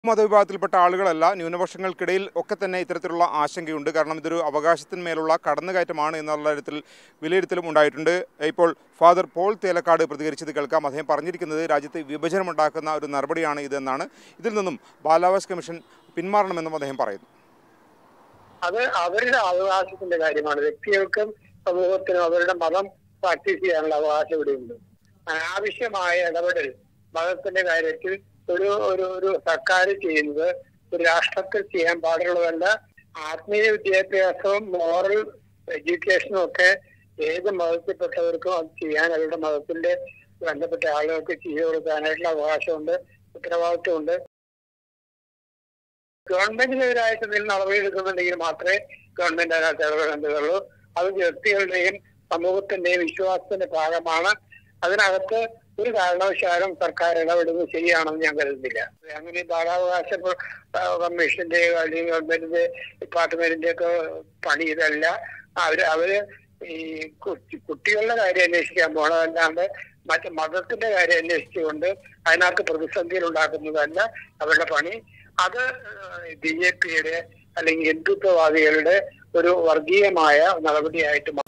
മതവിഭാഗത്തിൽപ്പെട്ട ആളുകളല്ല ന്യൂനപക്ഷങ്ങൾക്കിടയിൽ ഒക്കെ തന്നെ ഇത്തരത്തിലുള്ള ആശങ്കയുണ്ട് കാരണം ഇതൊരു അവകാശത്തിന്മേലുള്ള കടന്നുകയറ്റമാണ് എന്നുള്ള തരത്തിൽ വിലയിരുത്തലും ഉണ്ടായിട്ടുണ്ട് ഇപ്പോൾ ഫാദർ പോൾ തേലക്കാട് പ്രതികരിച്ചത് കേൾക്കാം അദ്ദേഹം പറഞ്ഞിരിക്കുന്നത് രാജ്യത്ത് വിഭജനമുണ്ടാക്കുന്ന ഒരു നടപടിയാണ് ഇതെന്നാണ് ഇതിൽ നിന്നും ബാലാവകാശ കമ്മീഷൻ പിന്മാറണമെന്നും അദ്ദേഹം പറയുന്നു അത് അവരുടെ അവകാശത്തിന്റെ കാര്യമാണ് വ്യക്തികൾക്കും സമൂഹത്തിനും അവരുടെ മതം പ്രാക്ടീസ് ചെയ്യാനുള്ള അവകാശം ഇവിടെയുണ്ട് അനാവശ്യമായ ഇടപെടൽ മതത്തിന്റെ കാര്യത്തിൽ ഒരു ഒരു ഒരു സർക്കാർ ചെയ്യുന്നത് ഒരു രാഷ്ട്രത്തിൽ ചെയ്യാൻ പാടുള്ളതല്ല ആത്മീയ വിദ്യാഭ്യാസവും മോറൽ എഡ്യൂക്കേഷനും ഒക്കെ ഏത് മതത്തിൽപ്പെട്ടവർക്കും അത് ചെയ്യാൻ അവരുടെ മതത്തിന്റെ ബന്ധപ്പെട്ട ആളുകൾക്ക് ചെയ്തു കൊടുക്കാനായിട്ടുള്ള അവകാശമുണ്ട് ഉത്തരവാദിത്വമുണ്ട് ഗവൺമെന്റിനെതിരായിട്ട് എന്തെങ്കിലും നടപടിയെടുക്കുന്നുണ്ടെങ്കിൽ മാത്രമേ ഗവൺമെന്റ് അതിനകത്ത് ഇടപെടേണ്ടതുള്ളൂ അത് വ്യക്തികളുടെയും സമൂഹത്തിന്റെയും വിശ്വാസത്തിന്റെ ഭാഗമാണ് അതിനകത്ത് ഒരു കാരണവശാലും സർക്കാർ ഇടപെടുന്നത് ശരിയാണെന്ന് ഞാൻ കരുതുന്നില്ല അങ്ങനെ ബാലാവകാശ കമ്മീഷന്റെ അല്ലെങ്കിൽ ഗവൺമെന്റിന്റെ ഡിപ്പാർട്ട്മെന്റിന്റെ ഒക്കെ പണി ഇതല്ല അവര് അവര് ഈ കുട്ടി- കുട്ടികളുടെ കാര്യം അന്വേഷിക്കാൻ പോണതല്ലാണ്ട് മറ്റ് മതത്തിന്റെ കാര്യം അന്വേഷിച്ചുകൊണ്ട് അതിനകത്ത് പ്രതിസന്ധിയിൽ ഉണ്ടാക്കുന്നതല്ല അവരുടെ പണി അത് ബി ജെ പിയുടെ അല്ലെങ്കിൽ ഹിന്ദുത്വവാദികളുടെ ഒരു വർഗീയമായ നടപടിയായിട്ട്